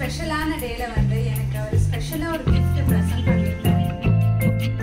ஸ்பெஷலான டேல வந்து எனக்கு அவர் ஸ்பெஷலாக ஒரு கிஃப்ட் ப்ரெசென்ட் பண்ணியிருந்தாரு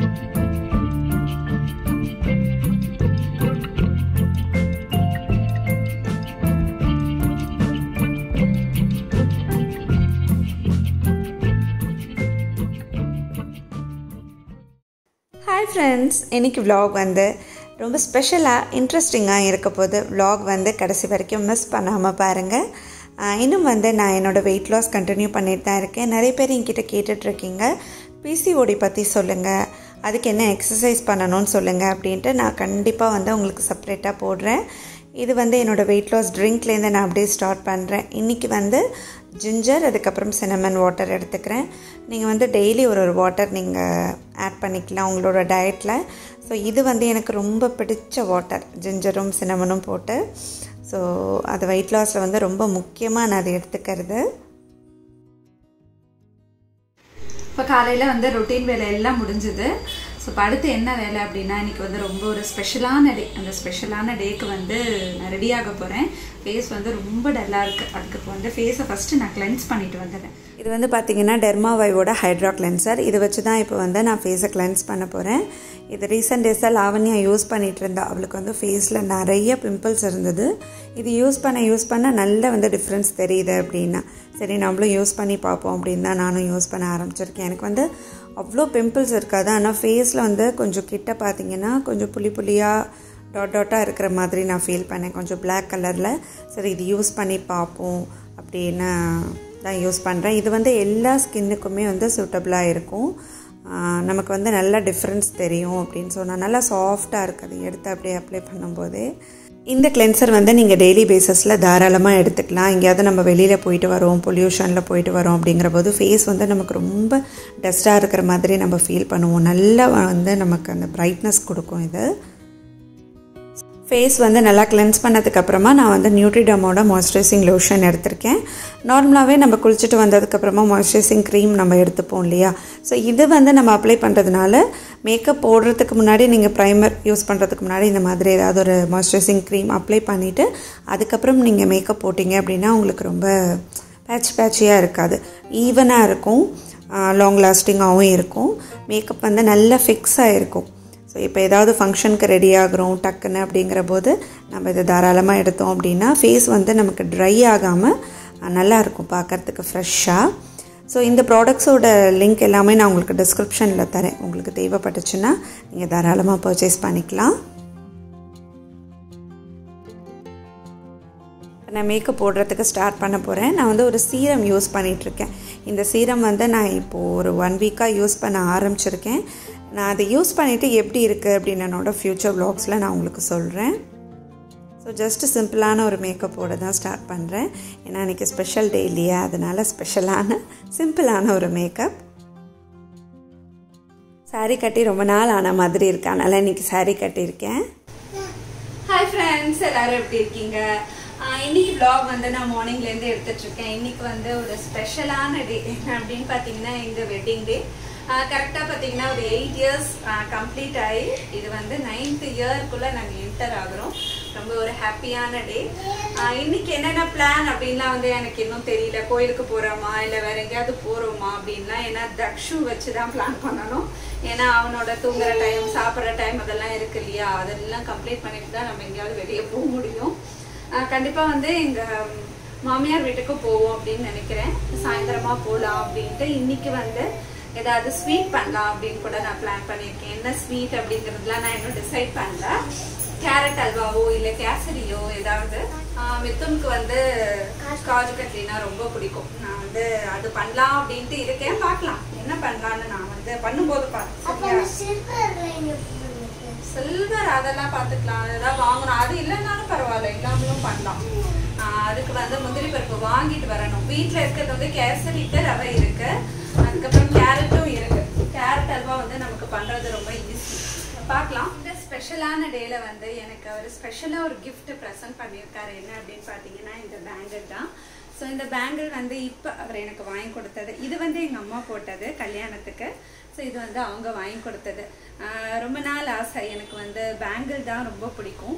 ஹாய் ஃப்ரெண்ட்ஸ் இன்னைக்கு vlog வந்து ரொம்ப ஸ்பெஷலாக இன்ட்ரெஸ்டிங்காக இருக்க போது vlog வந்து கடைசி வரைக்கும் மிஸ் பண்ணாமல் பாருங்கள் ஆஹ் இன்னும் வந்து நான் என்னோடய வெயிட் லாஸ் கண்டினியூ பண்ணிட்டு தான் இருக்கேன் நிறைய பேர் என்கிட்ட கேட்டுட்ருக்கீங்க பிசிஓடி பற்றி சொல்லுங்கள் அதுக்கு என்ன எக்ஸசைஸ் பண்ணணும்னு சொல்லுங்கள் அப்படின்ட்டு நான் கண்டிப்பாக வந்து உங்களுக்கு செப்ரேட்டாக போடுறேன் இது வந்து என்னோடய வெயிட் லாஸ் ட்ரிங்க்லேருந்து நான் அப்படியே ஸ்டார்ட் பண்ணுறேன் இன்றைக்கி வந்து ஜிஞ்சர் அதுக்கப்புறம் சினமன் வாட்டர் எடுத்துக்கிறேன் நீங்கள் வந்து டெய்லி ஒரு ஒரு வாட்டர் நீங்கள் ஆட் பண்ணிக்கலாம் உங்களோட டயட்டில் ஸோ இது வந்து எனக்கு ரொம்ப பிடிச்ச வாட்டர் ஜிஞ்சரும் சினமனும் போட்டு ஸோ அது வெயிட் லாஸில் வந்து ரொம்ப முக்கியமாக நான் அதை எடுத்துக்கிறது இப்போ காலையில் வந்து ரொட்டீன் வேலை எல்லாம் முடிஞ்சுது ஸோ இப்போ அடுத்து என்ன வேலை அப்படின்னா இன்னைக்கு வந்து ரொம்ப ஒரு ஸ்பெஷலான டே அந்த ஸ்பெஷலான டேக்கு வந்து நான் ரெடி ஆக போகிறேன் ஃபேஸ் வந்து ரொம்ப டல்லாக இருக்குது அதுக்கு இப்போ வந்து ஃபேஸை ஃபஸ்ட்டு நான் கிளென்ஸ் பண்ணிட்டு வந்துடுறேன் இது வந்து பார்த்தீங்கன்னா டெர்மாவைவோட ஹைட்ரா கிளென்சர் இதை வச்சு தான் இப்போ வந்து நான் ஃபேஸை கிளென்ஸ் பண்ண போகிறேன் இது ரீசெண்ட் டேஸாக லாவண்யா யூஸ் பண்ணிகிட்டு இருந்தா அவளுக்கு வந்து ஃபேஸில் நிறைய பிம்பிள்ஸ் இருந்தது இது யூஸ் பண்ண யூஸ் பண்ண நல்ல வந்து டிஃப்ரென்ஸ் தெரியுது அப்படின்னா சரி நம்மளும் யூஸ் பண்ணி பார்ப்போம் அப்படின்னு தான் நானும் யூஸ் பண்ண ஆரம்பிச்சிருக்கேன் எனக்கு வந்து அவ்வளோ பிம்பிள்ஸ் இருக்காது ஆனால் ஃபேஸில் வந்து கொஞ்சம் கிட்ட பார்த்தீங்கன்னா கொஞ்சம் புளி புளியாக டாட் டாட்டாக இருக்கிற மாதிரி நான் ஃபீல் பண்ணேன் கொஞ்சம் பிளாக் கலரில் சரி இது யூஸ் பண்ணி பார்ப்போம் அப்படின்னு தான் யூஸ் பண்ணுறேன் இது வந்து எல்லா ஸ்கின்னுக்குமே வந்து சூட்டபிளாக இருக்கும் ஆஹ் நமக்கு வந்து நல்ல டிஃப்ரென்ஸ் தெரியும் அப்படின்னு சொன்னால் நல்லா சாஃப்டாக இருக்குது எடுத்து அப்படியே அப்ளை பண்ணும்போதே இந்த கிளென்சர் வந்து நீங்கள் டெய்லி பேசிஸில் தாராளமாக எடுத்துக்கலாம் எங்கேயாவது நம்ம வெளியில் போயிட்டு வரோம் பொல்யூஷனில் போயிட்டு வரோம் அப்படிங்கிற போது ஃபேஸ் வந்து நமக்கு ரொம்ப டஸ்ட்டாக இருக்கிற மாதிரி நம்ம ஃபீல் பண்ணுவோம் நல்லா வந்து நமக்கு அந்த பிரைட்னஸ் கொடுக்கும் இது ஃபேஸ் வந்து நல்லா கிளென்ஸ் பண்ணதுக்கப்புறமா நான் வந்து நியூட்ரிடமோட மாய்ஸ்சரைசிங் லோஷன் எடுத்திருக்கேன் நார்மலாகவே நம்ம குளிச்சுட்டு வந்ததுக்கப்புறமா மாய்ஸ்சரைசிங் க்ரீம் நம்ம எடுத்துப்போம் இல்லையா ஸோ இது வந்து நம்ம அப்ளை பண்ணுறதுனால மேக்கப் போடுறதுக்கு முன்னாடி நீங்கள் ப்ரைமர் யூஸ் பண்ணுறதுக்கு முன்னாடி இந்த மாதிரி ஏதாவது ஒரு மாய்ஸ்சரைசிங் க்ரீம் அப்ளை பண்ணிவிட்டு அதுக்கப்புறம் நீங்கள் மேக்கப் போட்டிங்க அப்படின்னா உங்களுக்கு ரொம்ப பேட்ச் பேட்சியாக இருக்காது ஈவனாக இருக்கும் லாங் லாஸ்டிங்காகவும் இருக்கும் மேக்கப் வந்து நல்லா ஃபிக்ஸ் ஆகிருக்கும் ஸோ இப்போ ஏதாவது ஃபங்க்ஷனுக்கு ரெடி ஆகிறோம் டக்குன்னு அப்படிங்கிற போது நம்ம இதை தாராளமாக எடுத்தோம் அப்படின்னா ஃபேஸ் வந்து நமக்கு ட்ரை ஆகாமல் நல்லா இருக்கும் பார்க்குறதுக்கு ஃப்ரெஷ்ஷாக ஸோ இந்த ப்ராடக்ட்ஸோட லிங்க் எல்லாமே நான் உங்களுக்கு டிஸ்கிரிப்ஷனில் தரேன் உங்களுக்கு தேவைப்பட்டுச்சுன்னா நீங்கள் தாராளமாக பர்ச்சேஸ் பண்ணிக்கலாம் நான் மேக்கப் போடுறதுக்கு ஸ்டார்ட் பண்ண போகிறேன் நான் வந்து ஒரு சீரம் யூஸ் பண்ணிகிட்ருக்கேன் இந்த சீரம் வந்து நான் இப்போது ஒரு ஒன் வீக்காக யூஸ் பண்ண ஆரம்பிச்சிருக்கேன் நான் அதை யூஸ் பண்ணிவிட்டு எப்படி இருக்குது அப்படின்னு என்னோட ஃப்யூச்சர் வ்ளாக்ஸில் நான் உங்களுக்கு சொல்கிறேன் ஸோ ஜஸ்ட்டு சிம்பிளான ஒரு மேக்கப்போட தான் ஸ்டார்ட் பண்ணுறேன் ஏன்னா இன்றைக்கி ஸ்பெஷல் டே இல்லையா அதனால் ஸ்பெஷலான சிம்பிளான ஒரு மேக்கப் சாரீ கட்டி ரொம்ப நாள் ஆன மாதிரி இருக்கு அதனால் இன்றைக்கி சாரீ கட்டியிருக்கேன் ஹாய் ஃப்ரெண்ட்ஸ் எல்லாரும் எப்படி இருக்கீங்க ஆஹ் இன்னைக்கு vlog வந்து நான் மார்னிங்லேருந்து எடுத்துட்டு இருக்கேன் இன்னைக்கு வந்து ஒரு ஸ்பெஷலான டே என்ன அப்படின்னு பார்த்தீங்கன்னா இந்த வெட்டிங் டே கரெக்டாக பார்த்தீங்கன்னா ஒரு எயிட் இயர்ஸ் கம்ப்ளீட் ஆகி இது வந்து நைன்த் இயர்க்குள்ளே நாங்கள் என்டர் ஆகுறோம் ரொம்ப ஒரு ஹாப்பியான டே இன்னைக்கு என்னென்ன பிளான் அப்படின்லாம் வந்து எனக்கு இன்னும் தெரியல கோயிலுக்கு போகிறோமா இல்லை வேற எங்கேயாவது போகிறோமா அப்படின்லாம் ஏன்னா தக்ஷு வச்சு தான் பிளான் பண்ணணும் ஏன்னா அவனோட தூங்குற டைம் சாப்பிட்ற டைம் அதெல்லாம் இருக்கு இல்லையா அதெல்லாம் கம்ப்ளீட் பண்ணிட்டு தான் நம்ம எங்கேயாவது வெளியே போக முடியும் ஆஹ் கண்டிப்பா வந்து எங்க மாமியார் வீட்டுக்கு போவோம் அப்படின்னு நினைக்கிறேன் சாயந்தரமா போகலாம் அப்படின்ட்டு இன்னைக்கு வந்து ஏதாவது ஸ்வீட் பண்ணலாம் அப்படின்னு கூட நான் பிளான் பண்ணியிருக்கேன் என்ன ஸ்வீட் அப்படிங்கிறதுலாம் நான் இன்னும் டிசைட் பண்ணல கேரட் அல்வாவோ இல்லை கேசரியோ ஏதாவது ஆஹ் மித்துனுக்கு வந்து காஜு கட்லினா ரொம்ப பிடிக்கும் நான் வந்து அது பண்ணலாம் அப்படின்ட்டு இருக்கேன் பார்க்கலாம் என்ன பண்ணலாம்னு நான் வந்து பண்ணும்போது பார்த்தேன் சில்வர் அதெல்லாம் பார்த்துக்கலாம் அதெல்லாம் வாங்கணும் அது இல்லைனாலும் பரவாயில்ல இல்லாமலும் பண்ணலாம் ஆஹ் அதுக்கு வந்து முந்திரி பருப்பு வாங்கிட்டு வரணும் வீட்டில் இருக்கிறது வந்து கேசரிக்கு ரவை இருக்கு அதுக்கப்புறம் கேரட்டும் இருக்கு கேரட் அல்வா வந்து நமக்கு பண்றது ரொம்ப ஈஸி பார்க்கலாம் இந்த ஸ்பெஷலான டேல வந்து எனக்கு ஒரு ஸ்பெஷலாக ஒரு gift ப்ரெசென்ட் பண்ணியிருக்காரு என்ன அப்படின்னு பார்த்தீங்கன்னா இந்த பேங்கிள் தான் ஸோ இந்த பேங்கிள் வந்து இப்போ அவர் எனக்கு வாங்கி கொடுத்தது இது வந்து எங்கள் அம்மா போட்டது கல்யாணத்துக்கு ஸோ இது வந்து அவங்க வாங்கி கொடுத்தது ஆஹ் ரொம்ப நாள் ஆசை எனக்கு வந்து பேங்கிள் தான் ரொம்ப பிடிக்கும்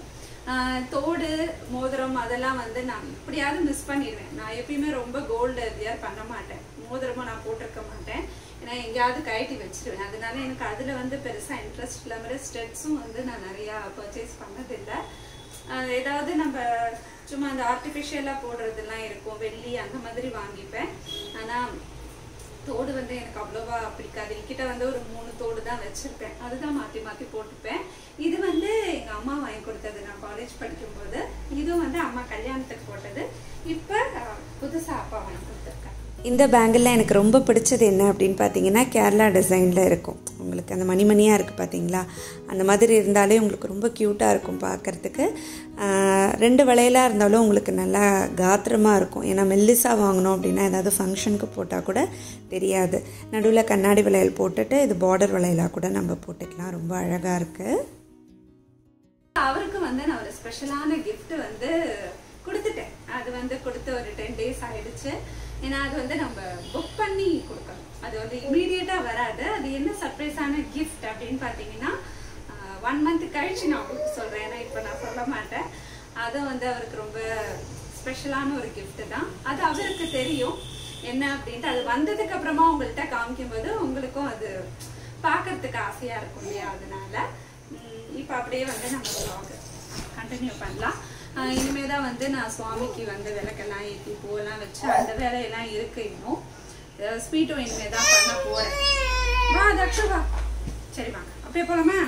ஆஹ் தோடு மோதிரம் அதெல்லாம் வந்து நான் எப்படியாவது மிஸ் பண்ணிடுவேன் நான் எப்பயுமே ரொம்ப கோல்டு வியர் பண்ண மாட்டேன் மோதிரமும் நான் போட்டிருக்க மாட்டேன் ஏன்னா எங்கேயாவது கழட்டி வச்சிருவேன் அதனால எனக்கு அதுல வந்து பெருசா இன்ட்ரெஸ்ட் இல்லாமல் ஸ்டெட்ஸும் வந்து நான் நிறையா பர்ச்சேஸ் பண்ணதில்லை ஆஹ் ஏதாவது நம்ம சும்மா அந்த ஆர்டிஃபிஷியலாக போடுறதெல்லாம் இருக்கும் வெள்ளி அந்த மாதிரி வாங்கிப்பேன் ஆனால் தோடு வந்து எனக்கு அவ்வளோவா பிடிக்காது என்கிட்ட வந்து ஒரு மூணு தோடு தான் வச்சிருப்பேன் அதுதான் மாற்றி மாற்றி போட்டுப்பேன் இது வந்து எங்கள் அம்மா வாங்கி கொடுத்தது நான் காலேஜ் படிக்கும்போது இதுவும் வந்து அம்மா கல்யாணத்துக்கு போட்டது இப்போ புதுசாக அப்பா வாங்கி கொடுத்துருக்கேன் இந்த பேங்கிளில் எனக்கு ரொம்ப பிடிச்சது என்ன அப்படின்னு பார்த்தீங்கன்னா கேரளா டிசைனில் இருக்கும் உங்களுக்கு அந்த மணிமணியாக இருக்குது பார்த்தீங்களா அந்த மாதிரி இருந்தாலே உங்களுக்கு ரொம்ப க்யூட்டாக இருக்கும் பார்க்குறதுக்கு ரெண்டு வளையலாக இருந்தாலும் உங்களுக்கு நல்லா காத்திரமாக இருக்கும் ஏன்னா மெல்லிஸாக வாங்கினோம் அப்படின்னா ஏதாவது ஃபங்க்ஷனுக்கு போட்டால் கூட தெரியாது நடுவில் கண்ணாடி வளையல் போட்டுட்டு இது பார்டர் வளையலாக கூட நம்ம போட்டுக்கலாம் ரொம்ப அழகாக இருக்குது அவருக்கு வந்து நான் ஒரு ஸ்பெஷலான gift வந்து கொடுத்துட்டேன் அது வந்து கொடுத்து ஒரு டென் டேஸ் ஆயிடுச்சு ஏன்னா அது வந்து நம்ம புக் பண்ணி கொடுக்கணும் அது வந்து இமீடியட்டா வராது அது என்ன சர்ப்ரைஸான gift அப்படின்னு பார்த்தீங்கன்னா ஒன் மந்த் கழிச்சு நான் உங்களுக்கு சொல்றேன் ஏன்னா இப்போ நான் சொல்ல மாட்டேன் அதுவும் வந்து அவருக்கு ரொம்ப ஸ்பெஷலான ஒரு gift தான் அது அவருக்கு தெரியும் என்ன அப்படின்ட்டு அது வந்ததுக்கு அப்புறமா உங்கள்கிட்ட காமிக்கும் போது உங்களுக்கும் அது பார்க்கறதுக்கு ஆசையா இருக்கும் இல்லையா அதனால உம், இப்போ அப்படியே வந்து நம்ம vlog கண்டினியூ பண்ணலாம் ஆஹ் இனிமே தான் வந்து நான் சுவாமிக்கு வந்து விளக்கெல்லாம் ஏற்றி பூவெல்லாம் வச்சு அந்த வேலையெல்லாம் இருக்கு இன்னும் ஸ்வீட்டும் இனிமே தான் பண்ண போறேன் வா தக்ஷு வா சரி வாங்க அப்படியே போலாமா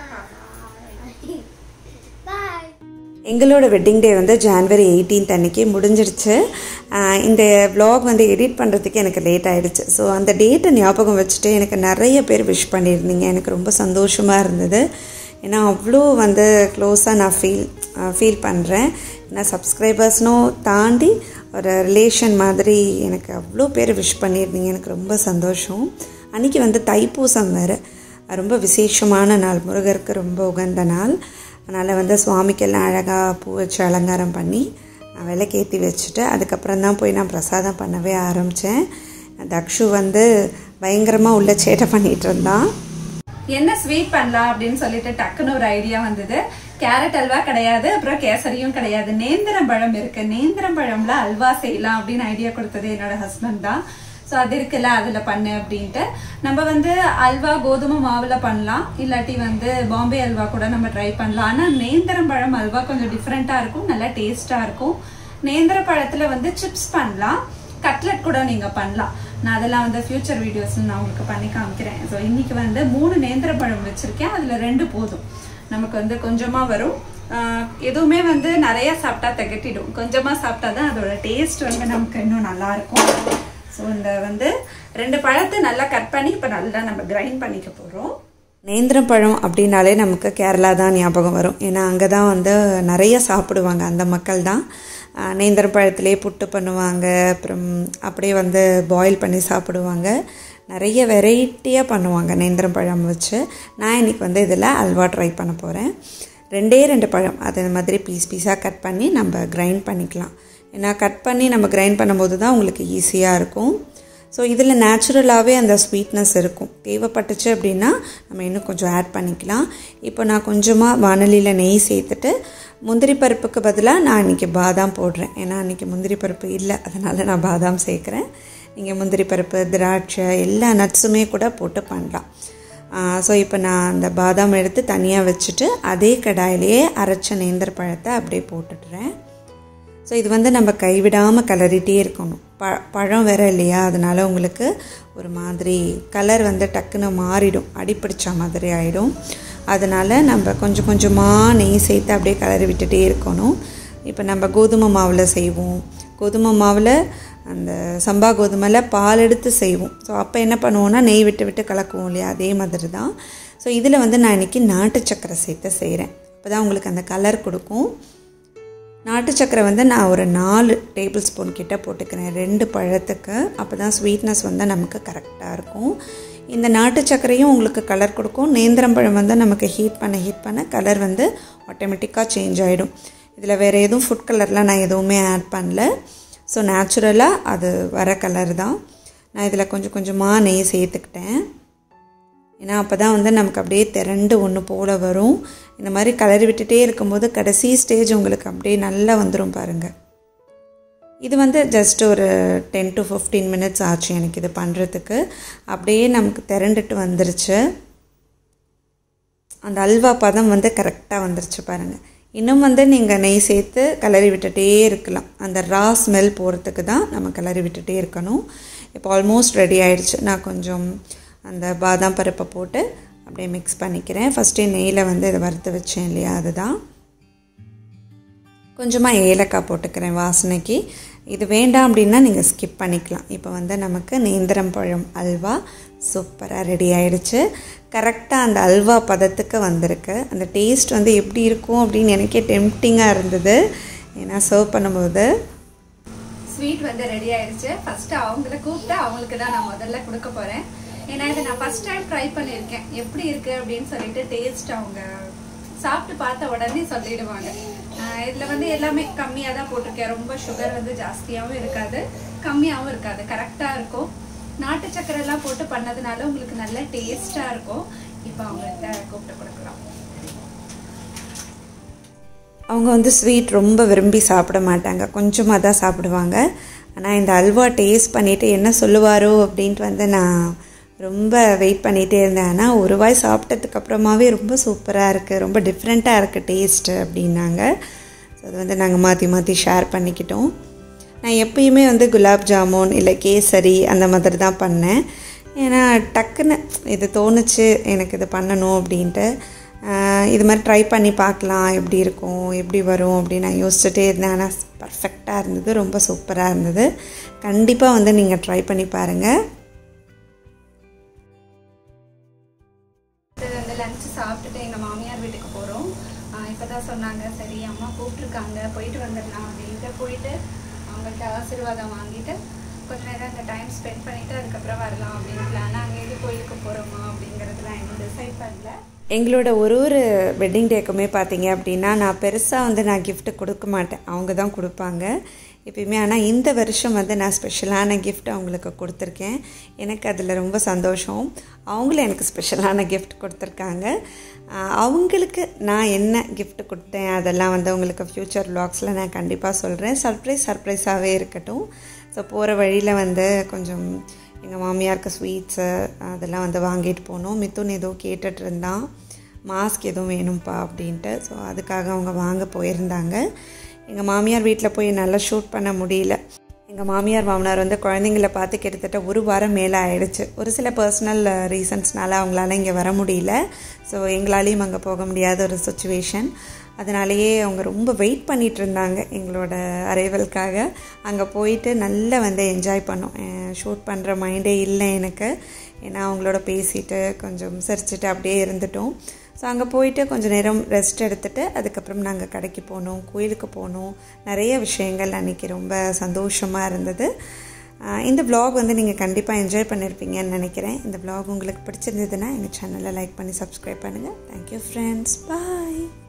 Bye. எங்களோட வெட்டிங் டே வந்து ஜான்வரி 18th அன்னைக்கு முடிஞ்சிடுச்சு ஆஹ் இந்த vlog வந்து எடிட் பண்ணுறதுக்கு எனக்கு லேட் ஆயிடுச்சு ஸோ அந்த டேட்டை ஞாபகம் வச்சுட்டு எனக்கு நிறைய பேர் விஷ் பண்ணியிருந்தீங்க எனக்கு ரொம்ப சந்தோஷமாக இருந்தது ஏன்னா அவ்வளோ வந்து க்ளோஸாக நான் ஃபீல் ஃபீல் பண்ணுறேன் ஏன்னா சப்ஸ்கிரைபர்ஸ்னும் தாண்டி ஒரு ரிலேஷன் மாதிரி எனக்கு அவ்வளோ பேர் விஷ் பண்ணியிருந்தீங்க எனக்கு ரொம்ப சந்தோஷம் அன்றைக்கி வந்து தைப்பூசம் வேறு ரொம்ப விசேஷமான நாள் முருகருக்கு ரொம்ப உகந்த நாள் அதனால் வந்து சுவாமிக்கெல்லாம் அழகாக பூ வச்சு அலங்காரம் பண்ணி நான் விளக்கேற்றி வச்சுட்டு அதுக்கப்புறம் தான் போய் நான் பிரசாதம் பண்ணவே ஆரம்பித்தேன் தக்ஷு வந்து பயங்கரமாக உள்ள சேட்டை பண்ணிகிட்டு இருந்தான் என்ன ஸ்வீட் பண்ணலாம் அப்படின்னு சொல்லிட்டு டக்குன்னு ஒரு ஐடியா வந்தது கேரட் அல்வா கிடையாது அப்புறம் கேசரியும் கிடையாது நேந்திரம் பழம் இருக்கு நேந்திரம் பழம்ல அல்வா செய்யலாம் அப்படின்னு ஐடியா கொடுத்தது என்னோட ஹஸ்பண்ட் தான் ஸோ அது இருக்குல்ல அதுல பண்ணு அப்படின்ட்டு நம்ம வந்து அல்வா கோதுமை மாவுல பண்ணலாம் இல்லாட்டி வந்து பாம்பே அல்வா கூட நம்ம ட்ரை பண்ணலாம் ஆனா நேந்திரம் பழம் அல்வா கொஞ்சம் டிஃப்ரெண்டா இருக்கும் நல்லா டேஸ்டா இருக்கும் நேந்திர பழத்துல வந்து சிப்ஸ் பண்ணலாம் கட்லெட் கூட நீங்க பண்ணலாம் நான் அதெல்லாம் வந்து ஃபியூச்சர் வீடியோஸ் நான் உங்களுக்கு பண்ணி காமிக்கிறேன் ஸோ இன்னைக்கு வந்து மூணு நேந்திர பழம் வச்சிருக்கேன் அதுல ரெண்டு போதும் நமக்கு வந்து கொஞ்சமா வரும் ஆஹ் எதுவுமே வந்து நிறைய சாப்பிட்டா திகட்டிடும் கொஞ்சமா சாப்பிட்டா தான் அதோட டேஸ்ட் வந்து நமக்கு இன்னும் நல்லா இருக்கும் ஸோ இந்த வந்து ரெண்டு பழத்தை நல்லா கட் பண்ணி இப்போ நல்லா நம்ம கிரைண்ட் பண்ணிக்க போறோம் நேந்திரம் பழம் அப்படின்னாலே நமக்கு கேரளா தான் ஞாபகம் வரும் ஏன்னா அங்கே தான் வந்து நிறைய சாப்பிடுவாங்க அந்த மக்கள் தான் ஆஹ் நேந்திரம் பழத்திலே புட்டு பண்ணுவாங்க அப்புறம் அப்படியே வந்து பாயில் பண்ணி சாப்பிடுவாங்க நிறைய வெரைட்டியாக பண்ணுவாங்க நேந்திரம் பழம் வச்சு நான் இன்னைக்கு வந்து இதில் அல்வா ட்ரை பண்ண போகிறேன் ரெண்டே ரெண்டு பழம் அது மாதிரி பீஸ் பீஸாக கட் பண்ணி நம்ம கிரைண்ட் பண்ணிக்கலாம் ஏன்னா கட் பண்ணி நம்ம கிரைண்ட் பண்ணும்போது தான் உங்களுக்கு ஈஸியாக இருக்கும் ஸோ இதில் நேச்சுரலாகவே அந்த ஸ்வீட்னஸ் இருக்கும் தேவைப்பட்டுச்சு அப்படின்னா நம்ம இன்னும் கொஞ்சம் ஆட் பண்ணிக்கலாம் இப்போ நான் கொஞ்சமாக வானலியில் நெய் சேர்த்துட்டு முந்திரி பருப்புக்கு பதிலாக நான் இன்றைக்கி பாதாம் போடுறேன் ஏன்னா இன்றைக்கி முந்திரி பருப்பு இல்லை அதனால் நான் பாதாம் சேர்க்குறேன் நீங்கள் முந்திரி பருப்பு திராட்சை எல்லா நட்ஸுமே கூட போட்டு பண்ணலாம் ஸோ இப்போ நான் அந்த பாதாம் எடுத்து தனியாக வச்சுட்டு அதே கடாயிலேயே அரைச்ச நேந்திர பழத்தை அப்படியே போட்டுடுறேன் ஸோ இது வந்து நம்ம கைவிடாமல் கலரிட்டே இருக்கணும் ப பழம் வேற இல்லையா அதனால உங்களுக்கு ஒரு மாதிரி கலர் வந்து டக்குன்னு மாறிடும் அடிப்பிடிச்ச மாதிரி ஆகிடும் அதனால் நம்ம கொஞ்சம் கொஞ்சமாக நெய் சேர்த்து அப்படியே கலரி விட்டுட்டே இருக்கணும் இப்போ நம்ம கோதுமை மாவில் செய்வோம் கோதுமை மாவில் அந்த சம்பா கோதுமையில் பால் எடுத்து செய்வோம் ஸோ அப்போ என்ன பண்ணுவோம்னா நெய் விட்டு விட்டு கலக்குவோம் இல்லையா அதே மாதிரி தான் ஸோ இதில் வந்து நான் இன்றைக்கி நாட்டு சக்கரை சேர்த்து செய்கிறேன் அப்போ தான் உங்களுக்கு அந்த கலர் கொடுக்கும் நாட்டு சக்கரை வந்து நான் ஒரு நாலு டேபிள் ஸ்பூன் கிட்ட போட்டுக்கிறேன் ரெண்டு பழத்துக்கு அப்போ தான் ஸ்வீட்னஸ் வந்து நமக்கு கரெக்டாக இருக்கும் இந்த நாட்டு சர்க்கரையும் உங்களுக்கு கலர் கொடுக்கும் நேந்திரம் பழம் வந்து நமக்கு ஹீட் பண்ண ஹீட் பண்ண கலர் வந்து ஆட்டோமேட்டிக்காக சேஞ்ச் ஆகிடும் இதில் வேறு எதுவும் ஃபுட் கலர்லாம் நான் எதுவுமே ஆட் பண்ணல ஸோ நேச்சுரலாக அது வர கலர் தான் நான் இதில் கொஞ்சம் கொஞ்சமாக நெய் சேர்த்துக்கிட்டேன் ஏன்னா அப்போ தான் வந்து நமக்கு அப்படியே திரண்டு ஒன்று போல் வரும் இந்த மாதிரி கலரி விட்டுட்டே இருக்கும்போது கடைசி ஸ்டேஜ் உங்களுக்கு அப்படியே நல்லா வந்துடும் பாருங்கள் இது வந்து ஜஸ்ட் ஒரு டென் டு ஃபிஃப்டீன் மினிட்ஸ் ஆச்சு எனக்கு இது பண்ணுறதுக்கு அப்படியே நமக்கு திரண்டுட்டு வந்துருச்சு அந்த அல்வா பதம் வந்து கரெக்டாக வந்துருச்சு பாருங்கள் இன்னும் வந்து நீங்கள் நெய் சேர்த்து கிளறி விட்டுட்டே இருக்கலாம் அந்த ரா ஸ்மெல் போகிறதுக்கு தான் நம்ம கிளறி விட்டுட்டே இருக்கணும் இப்போ ஆல்மோஸ்ட் ரெடி ஆயிடுச்சு நான் கொஞ்சம் அந்த பாதாம் பருப்பை போட்டு அப்படியே மிக்ஸ் பண்ணிக்கிறேன் ஃபஸ்ட்டே நெய்யில் வந்து இதை வறுத்து வச்சேன் இல்லையா அதுதான் கொஞ்சமாக ஏலக்காய் போட்டுக்கிறேன் வாசனைக்கு இது வேண்டாம் அப்படின்னா நீங்கள் ஸ்கிப் பண்ணிக்கலாம் இப்போ வந்து நமக்கு நேந்திரம் பழம் அல்வா சூப்பராக ரெடி ஆயிடுச்சு கரெக்டாக அந்த அல்வா பதத்துக்கு வந்திருக்கு அந்த டேஸ்ட் வந்து எப்படி இருக்கும் அப்படின்னு எனக்கே டெம்டிங்காக இருந்தது ஏன்னா சர்வ் பண்ணும்போது ஸ்வீட் வந்து ரெடி ஆயிடுச்சு ஃபர்ஸ்ட் அவங்கள கூப்பிட்டு அவங்களுக்கு தான் நான் முதல்ல கொடுக்க போறேன் ஏன்னா இதை நான் ஃபர்ஸ்ட் டைம் ட்ரை பண்ணியிருக்கேன் எப்படி இருக்கு அப்படின்னு சொல்லிட்டு டேஸ்ட் அவங்க சாப்பிட்டு பார்த்த உடனே சொல்லிடுவாங்க ஆஹ் இதுல வந்து எல்லாமே கம்மியா தான் போட்டிருக்கேன் ரொம்ப சுகர் வந்து ஜாஸ்தியாவும் இருக்காது கம்மியாவும் இருக்காது கரெக்டா இருக்கும் நாட்டு சக்கரை எல்லாம் போட்டு பண்ணதுனால உங்களுக்கு நல்ல டேஸ்டா இருக்கும் இப்போ அவங்கள்ட்ட கூப்பிட்டு கொடுக்கலாம் அவங்க வந்து ஸ்வீட் ரொம்ப விரும்பி சாப்பிட மாட்டாங்க கொஞ்சமாக தான் சாப்பிடுவாங்க ஆனால் இந்த அல்வா டேஸ்ட் பண்ணிவிட்டு என்ன சொல்லுவாரோ அப்படின்ட்டு வந்து நான் ரொம்ப வெயிட் பண்ணிகிட்டே இருந்தேன் ஆனால் ஒரு வாய் சாப்பிட்டதுக்கு அப்புறமாவே ரொம்ப சூப்பராக இருக்குது ரொம்ப டிஃப்ரெண்ட்டாக இருக்குது டேஸ்ட்டு அப்படின்னாங்க ஸோ அது வந்து நாங்கள் மாற்றி மாற்றி ஷேர் பண்ணிக்கிட்டோம் நான் எப்பயுமே வந்து குலாப் ஜாமுன் இல்லை கேசரி அந்த மாதிரி தான் பண்ணேன் ஏன்னா டக்குன்னு இது தோணுச்சு எனக்கு இது பண்ணணும் அப்படின்ட்டு ஆஹ் இது மாதிரி ட்ரை பண்ணி பார்க்கலாம் எப்படி இருக்கும் எப்படி வரும் அப்படின்னு நான் யோசிச்சுட்டே இருந்தேன் ஆனால் பர்ஃபெக்டாக இருந்தது ரொம்ப சூப்பராக இருந்தது கண்டிப்பாக வந்து நீங்கள் ட்ரை பண்ணி பாருங்கள் அடுத்தது வந்து லஞ்ச் சாப்பிட்டுட்டு எங்கள் மாமியார் வீட்டுக்கு போகிறோம் இப்போ தான் சொன்னாங்க சரி அம்மா கூப்பிட்ருக்காங்க போயிட்டு வந்துடலாம் அப்படின்ட்டு போயிட்டு அவங்கள்ட்ட ஆசீர்வாதம் வாங்கிட்டு கொஞ்ச நேரம் அந்த டைம் ஸ்பெண்ட் பண்ணிவிட்டு அதுக்கப்புறம் வரலாம் அப்படின்னு பிளான் அங்கே எது கோயிலுக்கு போகிறோமா அப்படிங்கிறதுலாம் இன்னும் டிசைட் பண்ணல எங்களோட ஒரு ஒரு வெட்டிங் டேக்குமே பார்த்தீங்க அப்படின்னா நான் பெருசாக வந்து நான் gift கொடுக்க மாட்டேன் அவங்க தான் கொடுப்பாங்க எப்பயுமே ஆனால் இந்த வருஷம் வந்து நான் ஸ்பெஷலான gift அவங்களுக்கு கொடுத்துருக்கேன் எனக்கு அதில் ரொம்ப சந்தோஷம் அவங்களும் எனக்கு ஸ்பெஷலான gift கொடுத்துருக்காங்க ஆஹ் அவங்களுக்கு நான் என்ன gift கொடுத்தேன் அதெல்லாம் வந்து உங்களுக்கு ஃப்யூச்சர் vlogsல நான் கண்டிப்பாக சொல்கிறேன் சர்ப்ரைஸ் சர்ப்ரைஸாகவே இருக்கட்டும் ஸோ போகிற வழியில் வந்து கொஞ்சம் எங்கள் மாமியாருக்கு ஸ்வீட்ஸு அதெல்லாம் வந்து வாங்கிட்டு போனோம் மிதுன் ஏதோ கேட்டுட்டு இருந்தான் மாஸ்க் எதுவும் வேணும்ப்பா அப்படின்ட்டு ஸோ அதுக்காக அவங்க வாங்க போயிருந்தாங்க எங்கள் மாமியார் வீட்டில் போய் நல்லா ஷூட் பண்ண முடியல எங்கள் மாமியார் மாமனார் வந்து குழந்தைங்கள பார்த்து கிட்டத்தட்ட ஒரு வாரம் மேலே ஆயிடுச்சு ஒரு சில பர்சனல் ரீசன்ஸ்னால அவங்களால இங்கே வர முடியல ஸோ எங்களாலேயும் அங்கே போக முடியாத ஒரு சுச்சுவேஷன் அதனாலேயே அவங்க ரொம்ப வெயிட் பண்ணிட்டு இருந்தாங்க எங்களோட அரைவலுக்காக அங்கே போயிட்டு நல்லா வந்து என்ஜாய் பண்ணோம் ஷூட் பண்ணுற மைண்டே இல்லை எனக்கு ஏன்னா அவங்களோட பேசிட்டு கொஞ்சம் சிரிச்சிட்டு அப்படியே இருந்துட்டோம் ஸோ அங்கே போயிட்டு கொஞ்சம் நேரம் ரெஸ்ட் எடுத்துட்டு அதுக்கப்புறம் நாங்கள் கடைக்கு போனோம் கோயிலுக்கு போனோம் நிறைய விஷயங்கள் அன்றைக்கி ரொம்ப சந்தோஷமாக இருந்தது ஆஹ் இந்த vlog வந்து நீங்கள் கண்டிப்பாக என்ஜாய் பண்ணியிருப்பீங்கன்னு நினைக்கிறேன் இந்த vlog உங்களுக்கு பிடிச்சிருந்ததுன்னா எங்கள் சேனலை லைக் பண்ணி சப்ஸ்கிரைப் பண்ணுங்கள் தேங்க்யூ ஃப்ரெண்ட்ஸ் பாய்